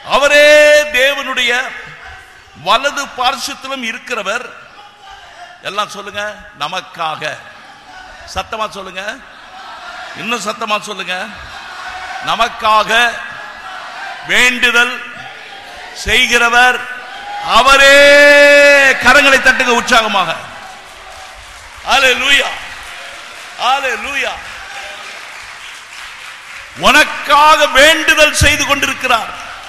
அவரே தேவனுடைய வலது பார்சத்திலும் இருக்கிறவர் எல்லாம் சொல்லுங்க நமக்காக சத்தமா சொல்லுங்க இன்னும் சத்தமா சொல்லுங்க நமக்காக வேண்டுதல் செய்கிறவர் அவரே கரங்களை தட்டுங்க உற்சாகமாக அல்லேலூயா அல்லேலூயா உனக்காக வேண்டுதல் செய்து கொண்டிருக்கிறார்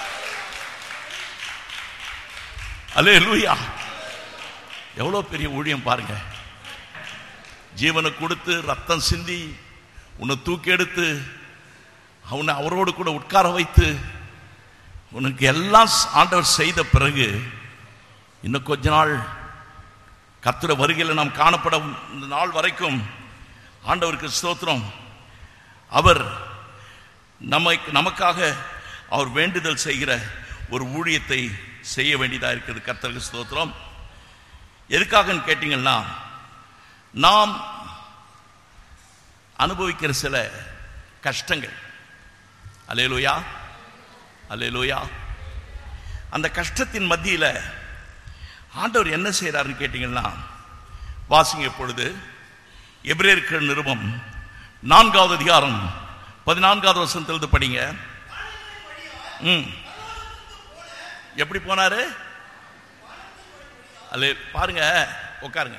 அல்லேலூயா எவ்வளவு பெரிய ஊழியம் பாருங்க ஜீவனை கொடுத்து ரத்தம் சிந்தி உன்னை தூக்கி எடுத்து அவனை அவரோடு கூட உட்கார வைத்து உனக்கு எல்லாம் ஆண்டவர் செய்த பிறகு இன்னும் கொஞ்ச நாள் கத்துற வருகையில் நாம் காணப்படும் இந்த நாள் வரைக்கும் ஆண்டவருக்கு ஸ்தோத்திரம் அவர் நம்மை நமக்காக அவர் வேண்டுதல் செய்கிற ஒரு ஊழியத்தை செய்ய வேண்டியதாக இருக்குது கர்த்தருக்கு ஸ்தோத்திரம் எதுக்காகன்னு கேட்டீங்கன்னா நாம் அனுபவிக்கிற சில கஷ்டங்கள் அலேலுயா அலேலுயா அந்த கஷ்டத்தின் மத்தியில் ஆண்டவர் என்ன செய்கிறாருன்னு கேட்டீங்கன்னா வாசிங்க இப்பொழுது எபிரேயர்கள் நிருபம் நான்காவது அதிகாரம் பதினான்காவது வசனத்திலிருந்து படிங்க ம் எப்படி போனாரு அல்ல பாருங்க உட்காருங்க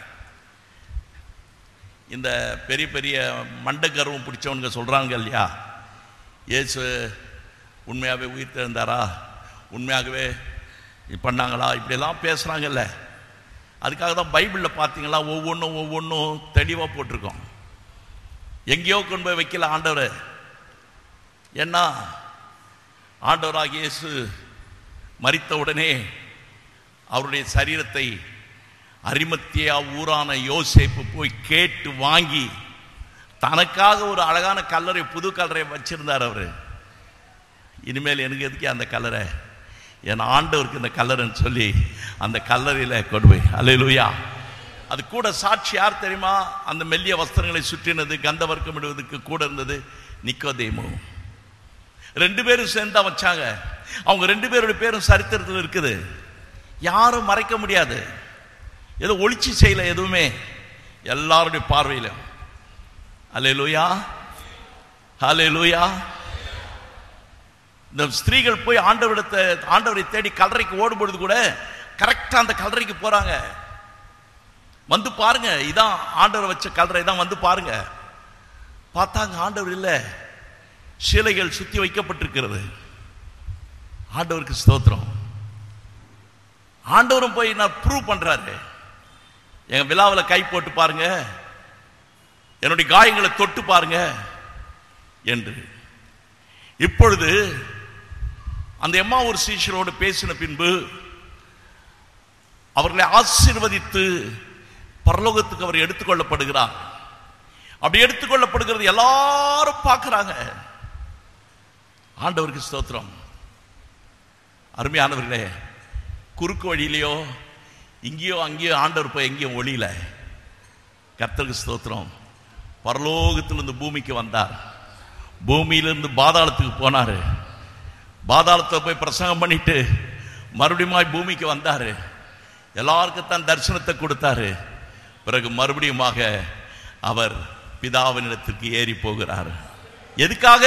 இந்த பெரிய பெரிய மண்டை கர்வம் பிடிச்சவனுங்க சொல்றாங்க இல்லையா இயேசு உண்மையாகவே உயிர் தெரிந்தாரா உண்மையாகவே இது பண்ணாங்களா இப்படியெல்லாம் பேசுறாங்கல்ல அதுக்காக தான் பைபிளில் பார்த்தீங்களா ஒவ்வொன்றும் ஒவ்வொன்றும் தெளிவாக போட்டிருக்கோம் எங்கேயோ கொண்டு போய் வைக்கல ஆண்டவர் ஏன்னா ஆண்டவராக இயேசு மரித்த உடனே அவருடைய சரீரத்தை அரிமத்தியா ஊரான யோசேப்பு போய் கேட்டு வாங்கி தனக்காக ஒரு அழகான கல்லறை புது கல்லறை வச்சிருந்தார் அவரு இனிமேல் எனக்கு எதுக்கு அந்த கல்லறை என் ஆண்டவருக்கு இந்த கல்லறைன்னு சொல்லி அந்த கல்லறையில் கொண்டு போய் அலையிலுயா அது கூட சாட்சி யார் தெரியுமா அந்த மெல்லிய வஸ்திரங்களை சுற்றினது கந்தவர்க்கம் இடுவதற்கு கூட இருந்தது நிக்கோதேமு ரெண்டு பேரும் சேர்ந்தா வச்சாங்க அவங்க ரெண்டு பேருடைய பேரும் சரித்திரத்தில் இருக்குது யாரும் மறைக்க முடியாது ஏதோ ஒளிச்சு செய்யல எதுவுமே எல்லாருடைய பார்வையில அலே லூயா ஹலே லூயா இந்த ஸ்திரீகள் போய் ஆண்டவரிடத்தை ஆண்டவரை தேடி கல்லறைக்கு ஓடும்பொழுது கூட கரெக்டா அந்த கல்லறைக்கு போறாங்க வந்து பாருங்க இதான் ஆண்டவர் வச்ச கல்லறை தான் வந்து பாருங்க பார்த்தாங்க ஆண்டவர் இல்லை சிலைகள் சுத்தி வைக்கப்பட்டிருக்கிறது ஆண்டவருக்கு ஸ்தோத்திரம் ஆண்டவரும் போய் நான் ப்ரூவ் பண்றாரு எங்க விழாவில் கை போட்டு பாருங்க என்னுடைய காயங்களை தொட்டு பாருங்க என்று இப்பொழுது அந்த எம்மா ஒரு சீஷரோடு பேசின பின்பு அவர்களை ஆசீர்வதித்து பரலோகத்துக்கு அவர் எடுத்துக்கொள்ளப்படுகிறார் அப்படி எடுத்துக்கொள்ளப்படுகிறது எல்லாரும் பார்க்கிறாங்க ஆண்டவருக்கு ஸ்தோத்திரம் அருமையானவர்களே குறுக்கு வழியிலையோ இங்கேயோ அங்கேயோ ஆண்டவர் போய் எங்கேயும் ஒளியில கர்த்தருக்கு ஸ்தோத்திரம் பரலோகத்திலிருந்து பூமிக்கு வந்தார் பூமியிலிருந்து பாதாளத்துக்கு போனாரு பாதாளத்தை போய் பிரசங்கம் பண்ணிட்டு மறுபடியும் பூமிக்கு வந்தாரு எல்லாருக்கும் தான் தரிசனத்தை கொடுத்தாரு பிறகு மறுபடியுமாக அவர் பிதாவினிடத்திற்கு ஏறி போகிறார் எதுக்காக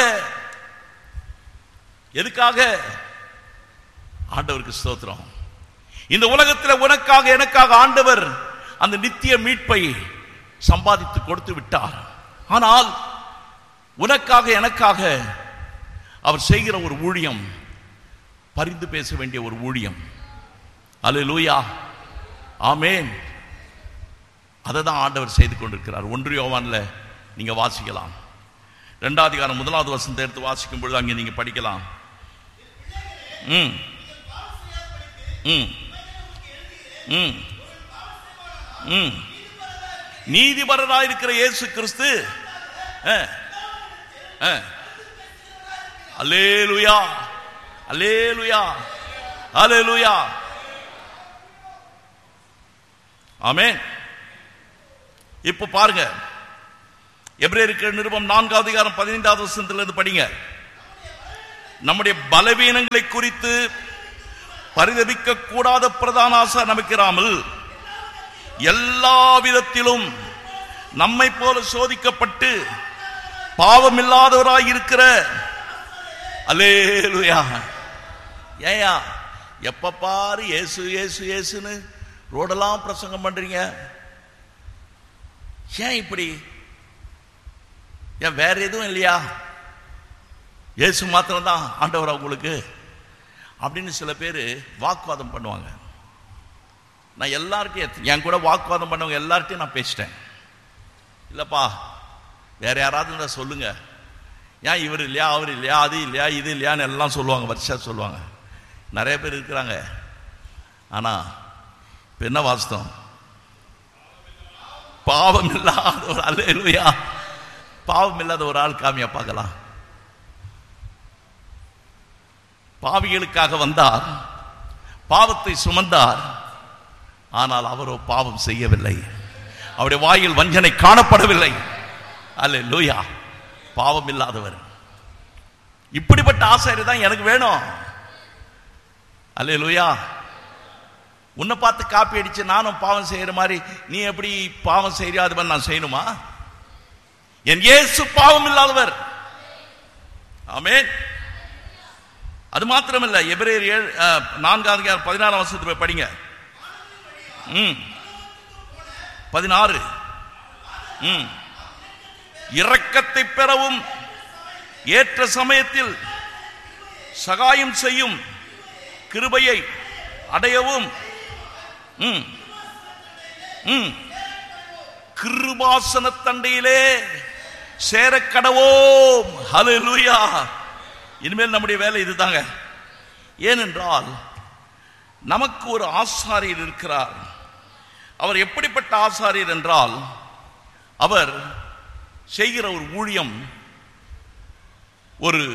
எதுக்காக ஆண்டவருக்கு ஸ்தோத்திரம் இந்த உலகத்தில் உனக்காக எனக்காக ஆண்டவர் அந்த நித்திய மீட்பை சம்பாதித்து கொடுத்து விட்டார் ஆனால் உனக்காக எனக்காக அவர் செய்கிற ஒரு ஊழியம் பரிந்து பேச வேண்டிய ஒரு ஊழியம் அல்ல லூயா ஆமேன் அதை தான் ஆண்டவர் செய்து கொண்டிருக்கிறார் ஒன்று யோவான்ல நீங்க வாசிக்கலாம் ரெண்டாவது காலம் முதலாவது வசனத்தை எடுத்து வாசிக்கும் பொழுது அங்கே நீங்க படிக்கலாம் ம் ம் ம் ம் நீதிபரராக இருக்கிற இயேசு கிறிஸ்து அலேலுயா அலேலுயா அலேலுயா ஆமென் இப்ப பாருங்க எபிரேயருக்கு நிருபம் நான்காவது அதிகாரம் பதினைந்தாவது வருஷத்துல இருந்து படிங்க நம்முடைய பலவீனங்களை குறித்து பரிதபிக்க கூடாத பிரதான ஆசை நமக்கிறாமல் எல்லா விதத்திலும் நம்மை போல சோதிக்கப்பட்டு பாவமில்லாதவராய் இருக்கிற அலேலுயா ஏயா எப்ப பாரு இயேசு இயேசு இயேசுன்னு ரோடெல்லாம் பிரசங்கம் பண்றீங்க ஏன் இப்படி ஏன் வேற எதுவும் இல்லையா இயேசு மாத்திரம்தான் ஆண்டவரா உங்களுக்கு அப்படின்னு சில பேர் வாக்குவாதம் பண்ணுவாங்க நான் எல்லார்ட்டையும் என் கூட வாக்குவாதம் பண்ணவங்க எல்லார்ட்டையும் நான் பேசிட்டேன் இல்லப்பா வேற யாராவது இருந்தா சொல்லுங்க ஏன் இவர் இல்லையா அவர் இல்லையா அது இல்லையா இது இல்லையான்னு எல்லாம் சொல்லுவாங்க வருஷா சொல்லுவாங்க நிறைய பேர் இருக்கிறாங்க ஆனா இப்ப என்ன வாஸ்தவம் பாவம் இல்லாத ஒரு ஆள் இல்லையா பாவம் இல்லாத ஒரு ஆள் காமியா பார்க்கலாம் பாவிகளுக்காக வந்தார் பாவத்தை சுமந்தார் ஆனால் அவரோ பாவம் செய்யவில்லை அவருடைய வாயில் வஞ்சனை காணப்படவில்லை அல்ல லூயா பாவம் இல்லாதவர் இப்படிப்பட்ட ஆசிரியர் தான் எனக்கு வேணும் அல்ல லூயா உன்னை பார்த்து காப்பி அடிச்சு நானும் பாவம் செய்யற மாதிரி நீ எப்படி பாவம் செய்யறியோ அது மாதிரி நான் செய்யணுமா என் இயேசு பாவம் இல்லாதவர் ஆமென் அது மாத்திரமல்ல எபிரேயர் ஏழு அஹ், நான்காவது அதிகாரம் பதினாறாம் வருஷத்து போய் படிங்க ம் பதினாறு ம் இரக்கத்தை பெறவும் ஏற்ற சமயத்தில் சகாயம் செய்யும் கிருபையை அடையவும் ம் ம் கிருபாசன தண்டையிலே சேரக்கடவோம் ஹalleluya இனிமேல் நம்முடைய வேலை இதுதாங்க ஏனென்றால் நமக்கு ஒரு ஆசாரியர் இருக்கிறார் அவர் எப்படிப்பட்ட ஆசாரியர் என்றால் அவர் செய்கிற ஒரு ஊழியம் ஒரு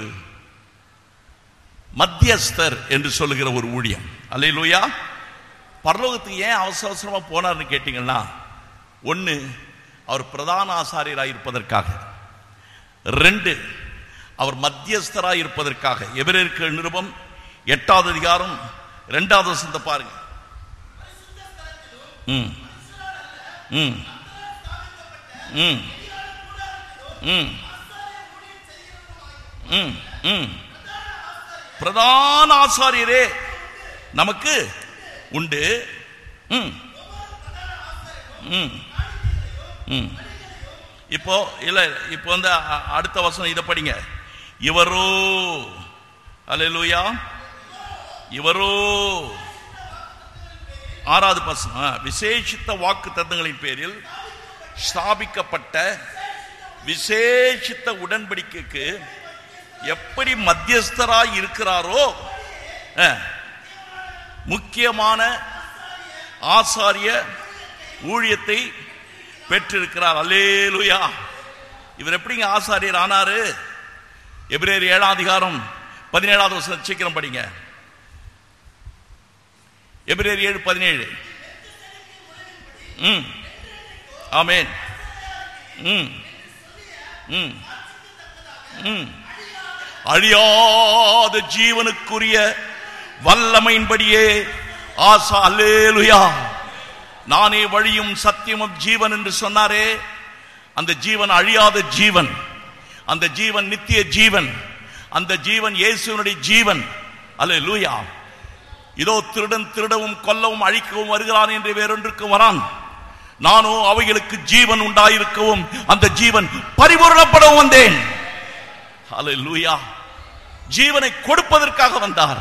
மத்தியஸ்தர் என்று சொல்லுகிற ஒரு ஊழியம் அல்லையிலூயா பரலோகத்துக்கு ஏன் அவசர அவசரமா போனார்னு கேட்டீங்கன்னா ஒன்று அவர் பிரதான ஆசாரியராக இருப்பதற்காக ரெண்டு அவர் மத்தியஸ்தராக இருப்பதற்காக எவரேற்கு நிருபம் எட்டாவது அதிகாரம் இரண்டாவது வசனத்தை பாருங்க ம் ம் ம் ம் ம் ம் பிரதான ஆசாரியரே நமக்கு உண்டு ம் ம் ம் இப்போ இல்ல இப்போ வந்து அ- அடுத்த வசனம் இதை படிங்க இவரோ அல்லேலூயா இவரோ ஆறாவது பசங்க விசேஷித்த வாக்கு தத்தங்களின் பேரில் ஸ்தாபிக்கப்பட்ட விசேஷித்த உடன்படிக்கைக்கு எப்படி மத்தியஸ்தராய் இருக்கிறாரோ அஹ், முக்கியமான ஆசாரிய ஊழியத்தை பெற்றிருக்கிறார் அல்லேலுயா இவர் எப்படிங்க ஆசாரியர் ஆனாரு எபிரேயர் ஏழாம் அதிகாரம் பதினேழாவது வருஷம் சீக்கிரம் படிங்க எபிரேயர் ஏழு பதினேழு ம் ஆமென் ம் ம் ம் அழியாத ஜீவனுக்குரிய வல்லமையின்படியே ஆசா அல்லேலுயா நானே வழியும் சத்தியமும் ஜீவன் என்று சொன்னாரே அந்த ஜீவன் அழியாத ஜீவன் அந்த ஜீவன் நித்திய ஜீவன் அந்த ஜீவன் இயேசுவனுடைய ஜீவன் அல்லேலூயா இதோ திருடன் திருடவும் கொல்லவும் அழிக்கவும் வருகிறான் என்று வேறொன்றுக்கு வரான் நானோ அவைகளுக்கு ஜீவன் உண்டாயிருக்கவும் அந்த ஜீவன் பரிபூரணப்படவும் வந்தேன் ஹalleluya ஜீவனை கொடுப்பதற்காக வந்தார்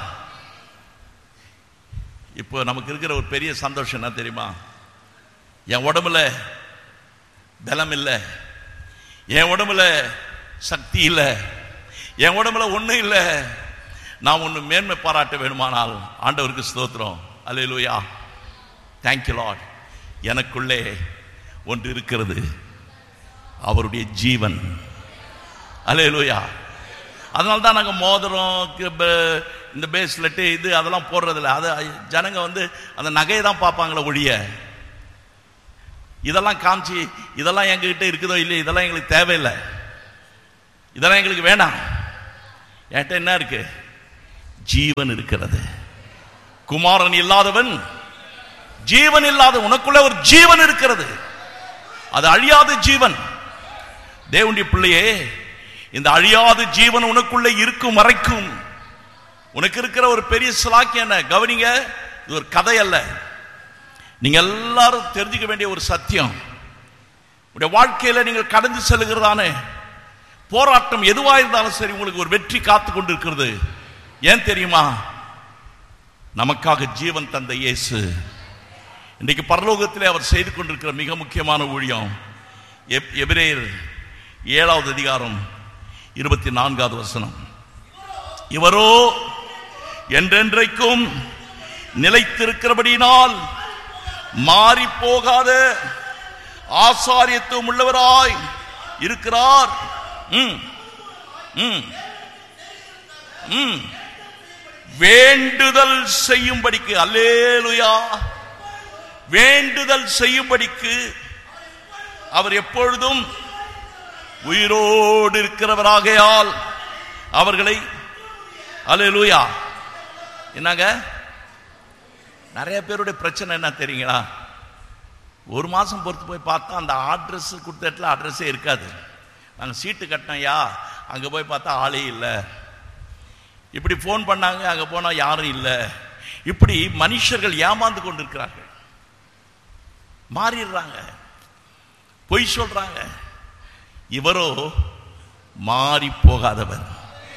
இப்போ நமக்கு இருக்கிற ஒரு பெரிய சந்தோஷம் என்ன தெரியுமா என் உடம்புல பலம் இல்லை என் உடம்புல சக்தி இல்லை என் உடம்புல ஒண்ணும் இல்லை நான் ஒன்று மேன்மை பாராட்ட வேணுமானால் ஆண்டவருக்கு ஸ்தோத்திரம் அல்லேலூயா தேங்க்யூ லார்ட் எனக்குள்ளே ஒன்று இருக்கிறது அவருடைய ஜீவன் அல்லேலூயா அதனால தான் நாங்கள் மோதிரம் கு- ப- இந்த பேஸ்லெட்டு இது அதெல்லாம் போடுறதில்ல அது ஜனங்க வந்து அந்த நகையை தான் பார்ப்பாங்களே ஒழிய இதெல்லாம் காமிச்சு இதெல்லாம் எங்ககிட்ட இருக்குதோ இல்லையோ இதெல்லாம் எங்களுக்கு தேவையில்லை இதெல்லாம் எங்களுக்கு வேண்டாம் என்கிட்ட என்ன இருக்கு ஜீவன் இருக்கிறது குமாரன் இல்லாதவன் ஜீவன் இல்லாத உனக்குள்ள ஒரு ஜீவன் இருக்கிறது அது அழியாத ஜீவன் தேவனுடைய பிள்ளையே இந்த அழியாத ஜீவன் உனக்குள்ள இருக்கும் வரைக்கும் உனக்கு இருக்கிற ஒரு பெரிய சிலாக்கியம் என்ன கவனிங்க இது ஒரு கதை அல்ல நீங்க எல்லாரும் தெரிஞ்சுக்க வேண்டிய ஒரு சத்தியம் உடைய வாழ்க்கையில நீங்கள் கடந்து செல்லுகிறதான போராட்டம் எதுவா இருந்தாலும் சரி உங்களுக்கு ஒரு வெற்றி காத்து கொண்டு இருக்கிறது ஏன் தெரியுமா நமக்காக ஜீவன் தந்த இயேசு இன்றைக்கு பரலோகத்திலே அவர் செய்து கொண்டிருக்கிற மிக முக்கியமான ஊழியம் எப்- எபிரேயர் ஏழாவது அதிகாரம் இருபத்தி நான்காவது வசனம் இவரோ என்றென்றைக்கும் நிலைத்திருக்கிறபடியினால் மாறி போகாத ஆசாரியத்துவம் உள்ளவராய் இருக்கிறார் ம், ம், ம். வேண்டுதல் செய்யும்படிக்கு அல்லேலுயா வேண்டுதல் செய்யும்படிக்கு அவர் எப்பொழுதும் உயிரோடு இருக்கிறவராகையால் அவர்களை அல்லேலூயா என்னங்க நிறைய பேருடைய பிரச்சனை என்ன தெரியுங்களா ஒரு மாசம் பொறுத்து போய் பார்த்தா அந்த அட்ரஸ் கொடுத்த இடத்துல அட்ரஸே இருக்காது நாங்கள் சீட்டு கட்டினோம்யா அங்கே போய் பார்த்தா ஆளே இல்லை இப்படி ஃபோன் பண்ணாங்க அங்கே போனால் யாரும் இல்லை இப்படி மனுஷர்கள் ஏமாந்து கொண்டிருக்கிறார்கள் மாறிடுறாங்க பொய் சொல்றாங்க இவரோ மாறி போகாதவர்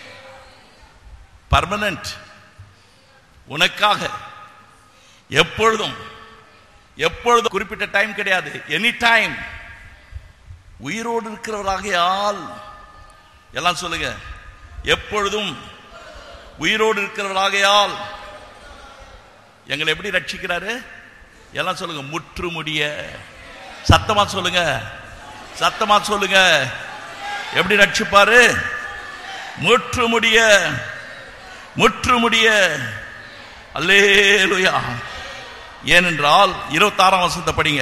பர்மனன்ட் உனக்காக எப்பொழுதும் எப்பொழுதும் குறிப்பிட்ட டைம் கிடையாது எனி டைம் உயிரோடு இருக்கிறவராகையால் எல்லாம் சொல்லுங்க எப்பொழுதும் உயிரோடு இருக்கிறவராகையால் எங்களை எப்படி ரட்சிக்கிறாரு எல்லாம் சொல்லுங்க முற்று முடிய சத்தமா சொல்லுங்க சத்தமா சொல்லுங்க எப்படி ரட்சிப்பாரு முற்று முடிய முற்று முடிய அல்லேலுயா ஏனென்றால் இருபத்தாறாம் வசனத்தை படிங்க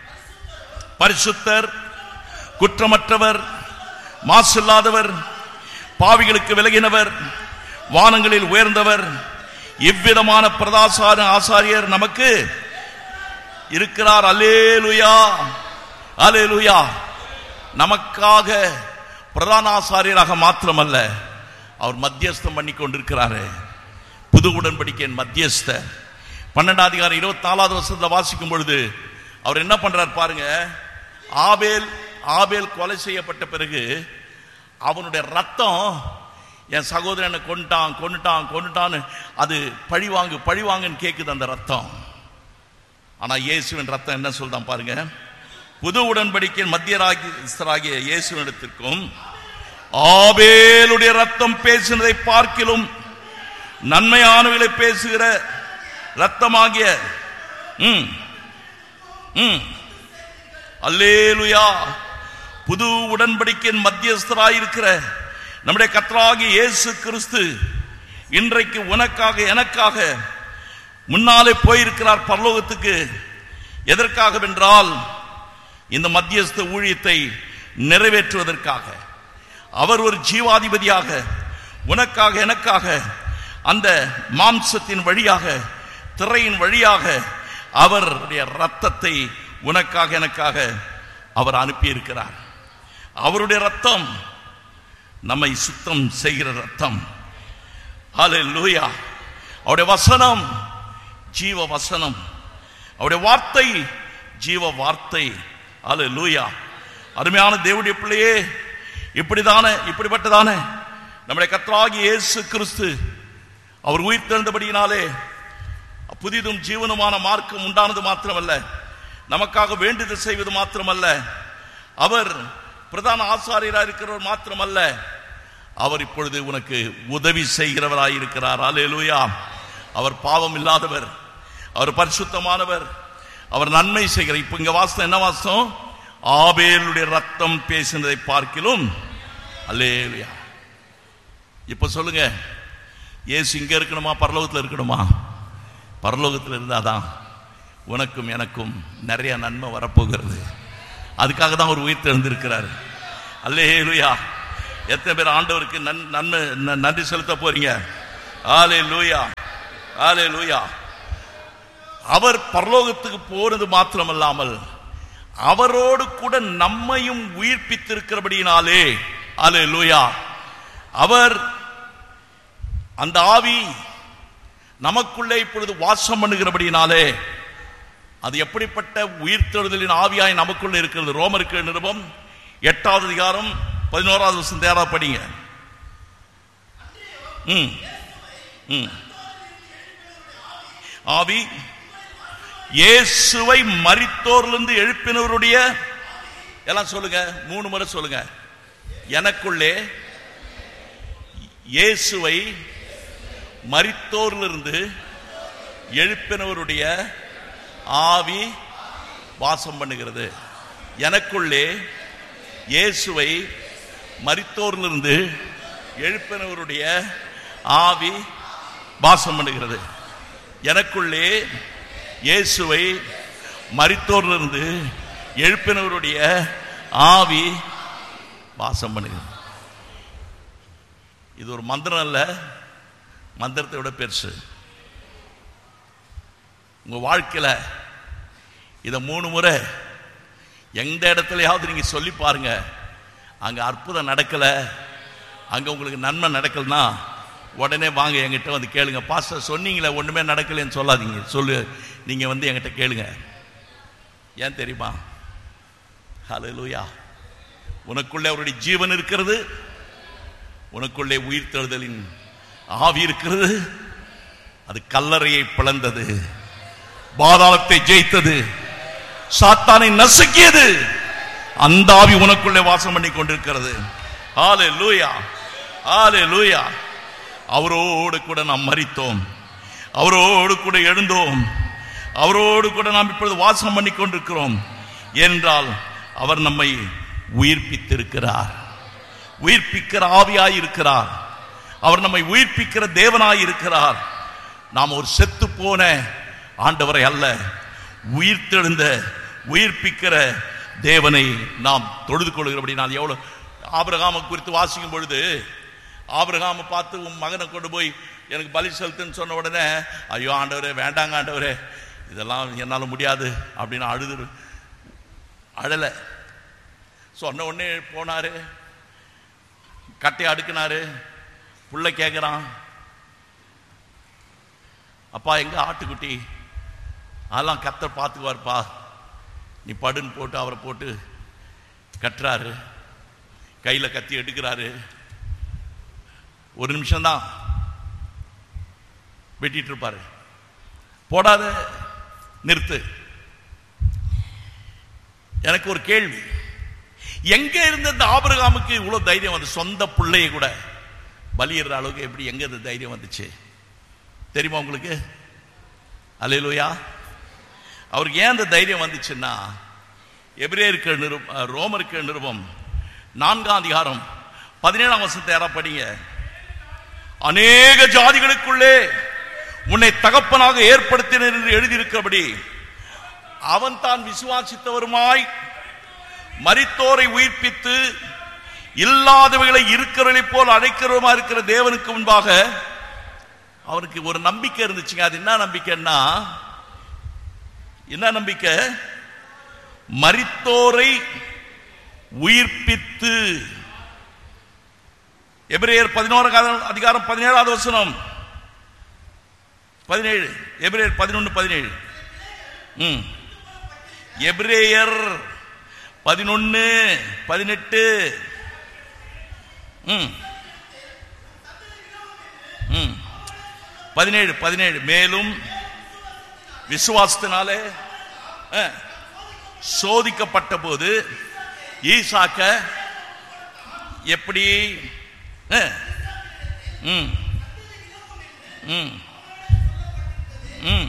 பரிசுத்தர் குற்றமற்றவர் மாசில்லாதவர் பாவிகளுக்கு விலகினவர் வானங்களில் உயர்ந்தவர் இவ்விதமான பிரதாசார ஆசாரியர் நமக்கு இருக்கிறார் அல்லேலுயா அல்லேலுயா நமக்காக பிரதான ஆசாரியராக மாத்திரமல்ல அவர் மத்தியஸ்தம் பண்ணி கொண்டிருக்கிறாரு புது உடன்படிக்கையின் மத்தியஸ்த பன்னெண்டாம் அதிகாரம் இருபத்தி நாலாவது வருஷத்துல வாசிக்கும் பொழுது அவர் என்ன பண்றார் பாருங்க ஆபேல் ஆபேல் கொலை செய்யப்பட்ட பிறகு அவனுடைய ரத்தம் என் சகோதரனை கொண்டுட்டான் கொண்டுட்டான் கொண்டுட்டான்னு அது பழிவாங்கு பழிவாங்குன்னு கேக்குது அந்த ரத்தம் ஆனா இயேசுவின் ரத்தம் என்ன சொல்றான் பாருங்க புது உடன்படிக்கையின் மத்தியராகிய இயேசுவினிடத்திற்கும் ஆபேலுடைய ரத்தம் பேசினதை பார்க்கிலும் நன்மையானவர்களை பேசுகிற ரத்தமாகிய ம், ம், அல்லேலுயா புது உடன்படிக்கையின் மத்தியஸ்தராயிருக்கிற நம்முடைய கர்த்தராகிய இயேசு கிறிஸ்து இன்றைக்கு உனக்காக எனக்காக முன்னாலே போயிருக்கிறார் பரலோகத்துக்கு எதற்காக வென்றால் இந்த மத்தியஸ்த ஊழியத்தை நிறைவேற்றுவதற்காக அவர் ஒரு ஜீவாதிபதியாக உனக்காக எனக்காக அந்த மாம்சத்தின் வழியாக திரையின் வழியாக அவருடைய ரத்தத்தை உனக்காக எனக்காக அவர் அனுப்பியிருக்கிறார் அவருடைய ரத்தம் நம்மை சுத்தம் செய்கிற ரத்தம் ஹalleluya அவருடைய வசனம் ஜீவ வசனம் அவருடைய வார்த்தை ஜீவ வார்த்தை ஹalleluya அருமையான தேவனுடைய பிள்ளையே இப்படிதானே இப்படிப்பட்டதானே நம்முடைய கர்த்தராகிய இயேசு கிறிஸ்து அவர் உயிர் தெழுந்தபடியினாலே புதிதும் ஜீவனுமான மார்க்கம் உண்டானது மாத்திரமல்ல நமக்காக வேண்டுதல் செய்வது மாத்திரமல்ல அவர் பிரதான ஆசாரியராக இருக்கிறவர் மாத்திரமல்ல அவர் இப்பொழுது உனக்கு உதவி செய்கிறவராய் இருக்கிறார் அல்லேலூயா அவர் பாவம் இல்லாதவர் அவர் பரிசுத்தமானவர் அவர் நன்மை செய்கிற இப்ப இங்க வாசம் என்ன வாசம் ஆபேலுடைய ரத்தம் பேசினதை பார்க்கிலும் அல்லேலூயா இப்ப சொல்லுங்க இயேசு இங்க இருக்கணுமா பரலோகத்தில் இருக்கணுமா பரலோகத்தில் இருந்தாதான் உனக்கும் எனக்கும் நிறைய நன்மை வரப்போகிறது அதுக்காக தான் அவர் உயிர் தெரிந்திருக்கிறார் அல்லேலுயா எத்தனை பேர் ஆண்டவருக்கு நன்- நன்மை ந- நன்றி செலுத்த போறீங்க ஆலே லூயா ஆலே லூயா அவர் பரலோகத்துக்கு போறது மாத்திரமல்லாமல் அவரோடு கூட நம்மையும் உயிர்ப்பித்திருக்கிறபடியினாலே ஆலே லூயா அவர் அந்த ஆவி நமக்குள்ளே இப்பொழுது வாசம் பண்ணுகிறபடியினாலே அது எப்படிப்பட்ட உயிர்த்தெழுதலின் ஆவியாய் நமக்குள்ள இருக்கிறது ரோமருக்கு நிருபம் எட்டாவது அதிகாரம் பதினோராவது வருஷம் தேரா படிங்க ம் ம் ஆவி இயேசுவை மரித்தோரிலிருந்து எழுப்பினவருடைய எல்லாம் சொல்லுங்க மூணு முறை சொல்லுங்க எனக்குள்ளே இயேசுவை மரித்தோரிலிருந்து எழுப்பினவருடைய ஆவி வாசம் பண்ணுகிறது எனக்குள்ளே இயேசுவை மரித்தோரிலிருந்து எழுப்பினவருடைய ஆவி வாசம் பண்ணுகிறது எனக்குள்ளே இயேசுவை மரித்தோரிலிருந்து எழுப்பினவருடைய ஆவி வாசம் பண்ணுகிறது இது ஒரு மந்திரம் அல்ல மந்திரத்தை விட பெருசு உங்க வாழ்க்கையில இதை மூணு முறை எந்த இடத்துலயாவது நீங்க சொல்லி பாருங்க அங்க அற்புதம் நடக்கல அங்க உங்களுக்கு நன்மை நடக்கலனா உடனே வாங்க என்கிட்ட வந்து கேளுங்க பாஸ்டர் சொன்னீங்களே ஒண்ணுமே நடக்கலைன்னு சொல்லாதீங்க சொல்லு நீங்க வந்து என்கிட்ட கேளுங்க ஏன் தெரியுமா ஹalleluya உனக்குள்ளே அவருடைய ஜீவன் இருக்கிறது உனக்குள்ளே உயிர்த்தெழுதலின் ஆவி இருக்கிறது அது கல்லறையை பிளந்தது பாதாளத்தை ஜெயித்தது சாத்தானை நசுக்கியது அந்த ஆவி உனக்குள்ளே வாசம் பண்ணி கொண்டிருக்கிறது ஆலே லூயா ஆலே லூயா அவரோடு கூட நாம் மரித்தோம் அவரோடு கூட எழுந்தோம் அவரோடு கூட நாம் இப்பொழுது வாசம் பண்ணி கொண்டிருக்கிறோம் என்றால் அவர் நம்மை உயிர்ப்பித்திருக்கிறார் உயிர்ப்பிக்கிற ஆவியாய் இருக்கிறார் அவர் நம்மை உயிர்ப்பிக்கிற தேவனாய் இருக்கிறார் நாம் ஒரு செத்து போன ஆண்டவரை அல்ல உயிர்த்தெழுந்த உயிர்ப்பிக்கிற தேவனை நாம் தொழுது கொள்கிறபடி நான் எவ்வளவு ஆபிரகாமை குறித்து வாசிக்கும் பொழுது ஆபிரகாமை பார்த்து உன் மகனை கொண்டு போய் எனக்கு பலி செலுத்துன்னு சொன்ன உடனே ஐயோ ஆண்டவரே வேண்டாங்க ஆண்டவரே இதெல்லாம் என்னால் முடியாது அப்படின்னு அழுது அழலை சொன்ன உடனே போனாரு கட்டையை அடுக்கினாரு புள்ள கேட்குறான் அப்பா எங்க ஆட்டுக்குட்டி அதெல்லாம் கத்தர் பார்த்துக்குவார்ப்பா நீ படுன்னு போட்டு அவரை போட்டு கட்டுறாரு கையில் கத்தி எடுக்கிறாரு ஒரு நிமிஷம்தான் வெட்டிட்டு இருப்பாரு போடாத நிறுத்து எனக்கு ஒரு கேள்வி எங்க இருந்த இந்த ஆபிரகாமுக்கு இவ்வளவு தைரியம் வந்து சொந்த பிள்ளைய கூட பலியிடுற அளவுக்கு எப்படி எங்க இந்த தைரியம் வந்துச்சு தெரியுமா உங்களுக்கு அலையிலுயா அவருக்கு ஏன் அந்த தைரியம் வந்துச்சுன்னா எபிரேயருக்கு நிருப ரோமருக்கு நிருபம் நான்காம் அதிகாரம் பதினேழாம் வருஷத்தை யாரா படிங்க அநேக ஜாதிகளுக்குள்ளே உன்னை தகப்பனாக ஏற்படுத்தினர் என்று எழுதியிருக்கிறபடி அவன் தான் விசுவாசித்தவருமாய் மரித்தோரை உயிர்ப்பித்து இல்லாதவைகளை இருக்கிறவர்களைப் போல் அழைக்கிறவமா இருக்கிற தேவனுக்கு முன்பாக அவனுக்கு ஒரு நம்பிக்கை இருந்துச்சுங்க அது என்ன நம்பிக்கைன்னா என்ன நம்பிக்கை மரித்தோரை உயிர்ப்பித்து எபிரேயர் பதினோரு அதிகாரம் பதினேழாவது வசனம் பதினேழு எபிரேயர் பதினொன்று பதினேழு ம் எபிரேயர் பதினொன்னு பதினெட்டு ம் ம் பதினேழு பதினேழு மேலும் விசுவாசத்தினாலே அஹ், சோதிக்கப்பட்ட போது ஈசாக்க எப்படி அஹ், ம் ம் ம்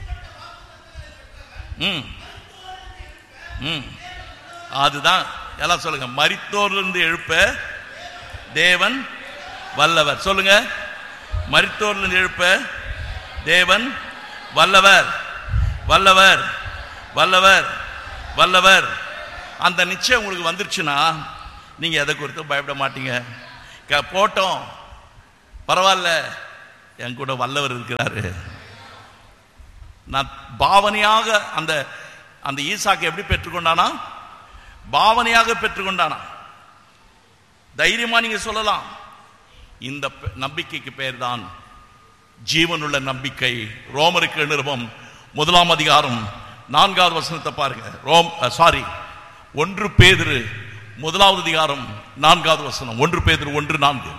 ம் ம் அதுதான் எல்லாம் சொல்லுங்க மரித்தோரிலிருந்து எழுப்ப தேவன் வல்லவர் சொல்லுங்க மரித்தோரிலிருந்து எழுப்ப தேவன் வல்லவர் வல்லவர் வல்லவர் வல்லவர் அந்த நிச்சயம் உங்களுக்கு வந்துருச்சுன்னா நீங்க எதை குறித்தும் பயப்பட மாட்டீங்க க- போட்டோம் பரவாயில்ல என் கூட வல்லவர் இருக்கிறாரு நான் பாவனையாக அந்த அந்த ஈசாக்கு எப்படி பெற்றுக்கொண்டானா பாவனையாக பெற்றுக்கொண்டானா தைரியமா நீங்க சொல்லலாம் இந்த பெ- நம்பிக்கைக்கு பெயர் தான் ஜீவனுள்ள நம்பிக்கை ரோமருக்கு நிருபம் முதலாம் அதிகாரம் நான்காவது வசனத்தை பாருங்க ரோம் சாரி ஒன்று பேதுரு முதலாவது அதிகாரம் நான்காவது வசனம் ஒன்று பேதுரு ஒன்று நான்கு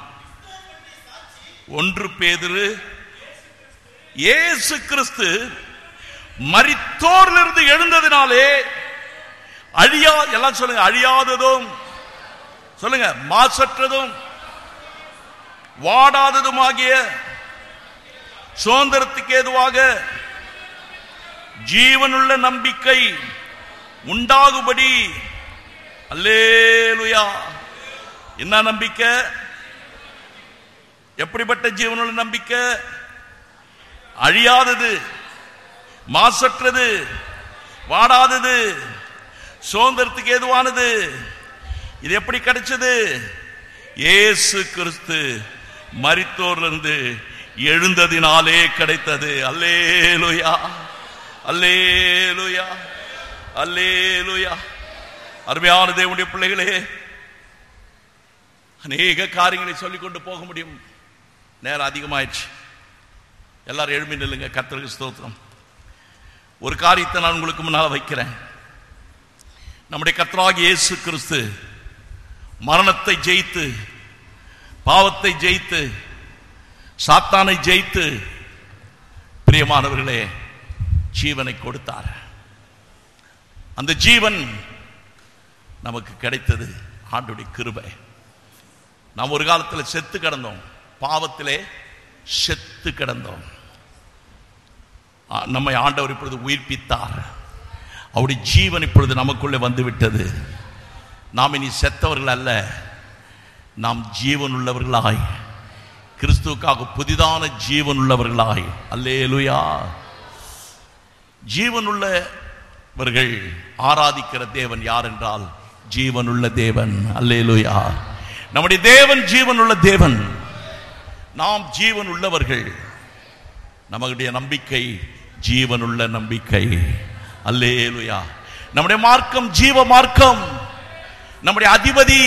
ஒன்று பேதுரு இயேசு கிறிஸ்து மரித்தோரிலிருந்து எழுந்ததினாலே அழியா எல்லாம் சொல்லுங்க அழியாததும் சொல்லுங்க மாசற்றதும் வாடாததுமாகிய சுதந்திரத்துக்கு ஏதுவாக ஜீவனுள்ள நம்பிக்கை உண்டாகுபடி அல்லேலுயா என்ன நம்பிக்கை எப்படிப்பட்ட ஜீவனுள்ள நம்பிக்கை அழியாதது மாசற்றது வாடாதது சுதந்திரத்துக்கு ஏதுவானது இது எப்படி கிடைச்சது இயேசு கிறிஸ்து மரித்தோரிலிருந்து எழுந்ததினாலே கிடைத்தது அல்லேலுயா அல்லேலுயா அல்லேலுயா அருமையான தேவனுடைய பிள்ளைகளே அநேக காரியங்களை சொல்லிக் கொண்டு போக முடியும் நேரம் அதிகமாயிடுச்சு எல்லாரும் எழுப்பி நில்லுங்க கர்த்தருக்கு ஸ்தோத்திரம் ஒரு காரியத்தை நான் உங்களுக்கு முன்னால் வைக்கிறேன் நம்முடைய கர்த்தராகிய இயேசு கிறிஸ்து மரணத்தை ஜெயித்து பாவத்தை ஜெயித்து சாத்தானை ஜெயித்து பிரியமானவர்களே ஜீவனை கொடுத்தார் அந்த ஜீவன் நமக்கு கிடைத்தது ஆண்டுடைய கிருபை நாம் ஒரு காலத்தில் செத்து கிடந்தோம் பாவத்திலே செத்து கிடந்தோம் ஆ, நம்மை ஆண்டவர் இப்பொழுது உயிர்ப்பித்தார் அவருடைய ஜீவன் இப்பொழுது நமக்குள்ளே வந்து விட்டது நாம் இனி செத்தவர்கள் அல்ல நாம் ஜீவன் உள்ளவர்களாய் கிறிஸ்துவுக்காக புதிதான ஜீவன் உள்ளவர்களாய் அல்லேலுயா ஜீவனுள்ளவர்கள் ஆராதிக்கிற தேவன் யார் என்றால் ஜீவனுள்ள தேவன் அல்லேலுயா நம்முடைய தேவன் ஜீவனுள்ள தேவன் நாம் ஜீவன் உள்ளவர்கள் நம்முடைய நம்பிக்கை ஜீவனுள்ள நம்பிக்கை அல்லேலுயா நம்முடைய மார்க்கம் ஜீவ மார்க்கம் நம்முடைய அதிபதி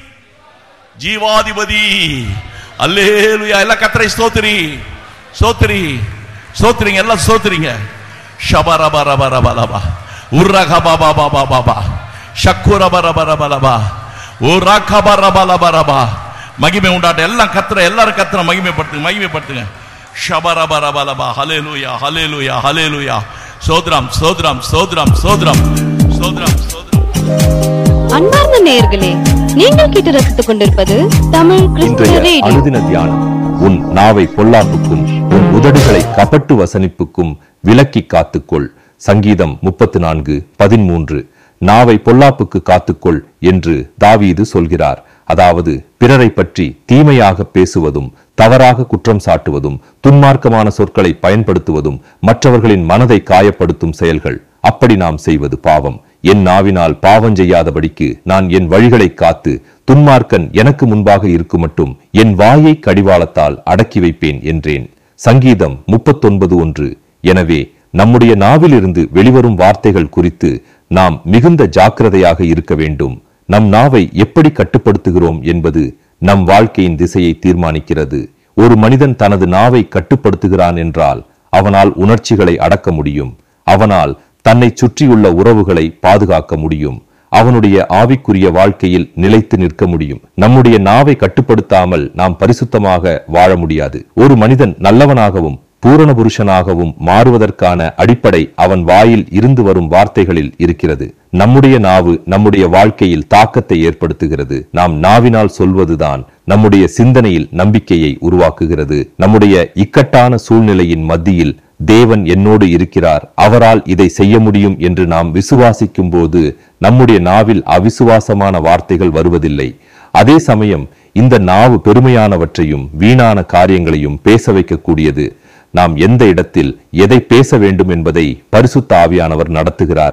ஜீவாதிபதி அல்லேலுயா எல்லாம் கத்தரை ஸ்தோத்திரி ஸ்தோத்திரி ஸ்தோத்திரிங்க எல்லாம் ஸ்தோத்திரிங்க ஷபரபரபரபலபா உர்ரகபபபபபா ஷக்குரபரபரபலபா உரகபரபலபரபா மகிமை உண்டாட்ட எல்லாம் கத்துற எல்லாரும் கத்துற மகிமைப்படுத்துங்க மகிமைப்படுத்துங்க ஷபரபரபலபா ஹலேலுயா ஹலேலுயா ஹலேலுயா சோத்ரம் சோத்ரம் சோத்ரம் சோத்ரம் சோத்ரம் சோத்ரம் அன்பார்ந்த நேயர்களே நீங்கள் கேட்டு ரசித்துக் கொண்டிருப்பது தமிழ் கிறிஸ்துவ இன்றைய ரேடியோ அனுதின தியானம் உன் நாவை பொல்லாப்புக்கும் உன் உதடுகளை கபட்டு வசனிப்புக்கும் விலக்கி காத்துக்கொள் சங்கீதம் முப்பத்து நான்கு பதிமூன்று நாவை பொல்லாப்புக்கு காத்துக்கொள் என்று தாவீது சொல்கிறார் அதாவது பிறரை பற்றி தீமையாக பேசுவதும் தவறாக குற்றம் சாட்டுவதும் துன்மார்க்கமான சொற்களை பயன்படுத்துவதும் மற்றவர்களின் மனதை காயப்படுத்தும் செயல்கள் அப்படி நாம் செய்வது பாவம் என் நாவினால் பாவம் செய்யாதபடிக்கு நான் என் வழிகளை காத்து துன்மார்க்கன் எனக்கு முன்பாக இருக்குமட்டும் என் வாயை கடிவாளத்தால் அடக்கி வைப்பேன் என்றேன் சங்கீதம் முப்பத்தொன்பது ஒன்று எனவே நம்முடைய நாவிலிருந்து வெளிவரும் வார்த்தைகள் குறித்து நாம் மிகுந்த ஜாக்கிரதையாக இருக்க வேண்டும் நம் நாவை எப்படி கட்டுப்படுத்துகிறோம் என்பது நம் வாழ்க்கையின் திசையை தீர்மானிக்கிறது ஒரு மனிதன் தனது நாவை கட்டுப்படுத்துகிறான் என்றால் அவனால் உணர்ச்சிகளை அடக்க முடியும் அவனால் தன்னை சுற்றியுள்ள உறவுகளை பாதுகாக்க முடியும் அவனுடைய ஆவிக்குரிய வாழ்க்கையில் நிலைத்து நிற்க முடியும் நம்முடைய நாவை கட்டுப்படுத்தாமல் நாம் பரிசுத்தமாக வாழ முடியாது ஒரு மனிதன் நல்லவனாகவும் பூரண புருஷனாகவும் மாறுவதற்கான அடிப்படை அவன் வாயில் இருந்து வரும் வார்த்தைகளில் இருக்கிறது நம்முடைய நாவு நம்முடைய வாழ்க்கையில் தாக்கத்தை ஏற்படுத்துகிறது நாம் நாவினால் சொல்வதுதான் நம்முடைய சிந்தனையில் நம்பிக்கையை உருவாக்குகிறது நம்முடைய இக்கட்டான சூழ்நிலையின் மத்தியில் தேவன் என்னோடு இருக்கிறார் அவரால் இதை செய்ய முடியும் என்று நாம் விசுவாசிக்கும் போது நம்முடைய நாவில் அவிசுவாசமான வார்த்தைகள் வருவதில்லை அதே சமயம் இந்த நாவு பெருமையானவற்றையும் வீணான காரியங்களையும் பேச வைக்கக்கூடியது நாம் எந்த இடத்தில் எதை பேச வேண்டும் என்பதை பரிசுத்த ஆவியானவர் நடத்துகிறார்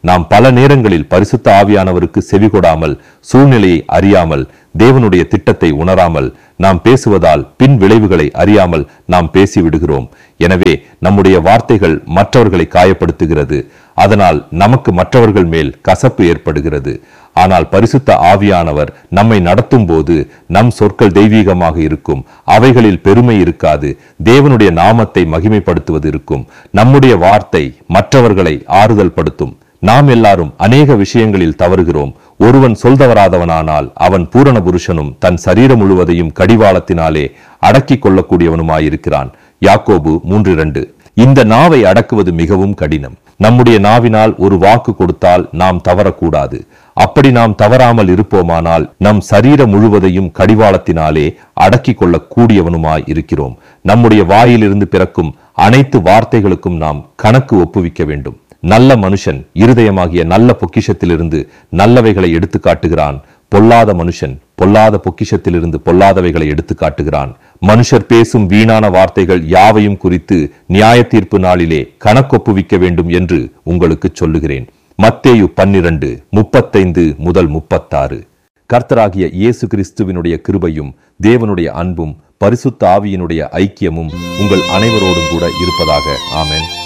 நாம் பல நேரங்களில் பரிசுத்த ஆவியானவருக்கு செவிகொடாமல் சூழ்நிலையை அறியாமல் தேவனுடைய திட்டத்தை உணராமல் நாம் பேசுவதால் பின் விளைவுகளை அறியாமல் நாம் பேசிவிடுகிறோம் எனவே நம்முடைய வார்த்தைகள் மற்றவர்களை காயப்படுத்துகிறது அதனால் நமக்கு மற்றவர்கள் மேல் கசப்பு ஏற்படுகிறது ஆனால் பரிசுத்த ஆவியானவர் நம்மை நடத்தும் போது நம் சொற்கள் தெய்வீகமாக இருக்கும் அவைகளில் பெருமை இருக்காது தேவனுடைய நாமத்தை மகிமைப்படுத்துவது இருக்கும் நம்முடைய வார்த்தை மற்றவர்களை ஆறுதல் படுத்தும் நாம் எல்லாரும் அநேக விஷயங்களில் தவறுகிறோம் ஒருவன் சொல்தவராதவனானால் அவன் பூரண புருஷனும் தன் சரீரம் முழுவதையும் கடிவாளத்தினாலே அடக்கிக் கொள்ளக்கூடியவனுமாயிருக்கிறான் யாக்கோபு மூன்று இரண்டு இந்த நாவை அடக்குவது மிகவும் கடினம் நம்முடைய நாவினால் ஒரு வாக்கு கொடுத்தால் நாம் தவறக்கூடாது அப்படி நாம் தவறாமல் இருப்போமானால் நம் சரீரம் முழுவதையும் கடிவாளத்தினாலே அடக்கிக் கொள்ளக் கூடியவனுமாய் இருக்கிறோம் நம்முடைய வாயிலிருந்து பிறக்கும் அனைத்து வார்த்தைகளுக்கும் நாம் கணக்கு ஒப்புவிக்க வேண்டும் நல்ல மனுஷன் இருதயமாகிய நல்ல பொக்கிஷத்திலிருந்து நல்லவைகளை எடுத்து காட்டுகிறான் பொல்லாத மனுஷன் பொல்லாத பொக்கிஷத்திலிருந்து பொல்லாதவைகளை எடுத்து காட்டுகிறான் மனுஷர் பேசும் வீணான வார்த்தைகள் யாவையும் குறித்து நியாய தீர்ப்பு நாளிலே கணக்கொப்புவிக்க வேண்டும் என்று உங்களுக்கு சொல்லுகிறேன் மத்தேயு பன்னிரண்டு முப்பத்தைந்து முதல் முப்பத்தாறு கர்த்தராகிய இயேசு கிறிஸ்துவினுடைய கிருபையும் தேவனுடைய அன்பும் பரிசுத்த ஆவியினுடைய ஐக்கியமும் உங்கள் அனைவரோடும் கூட இருப்பதாக ஆமென்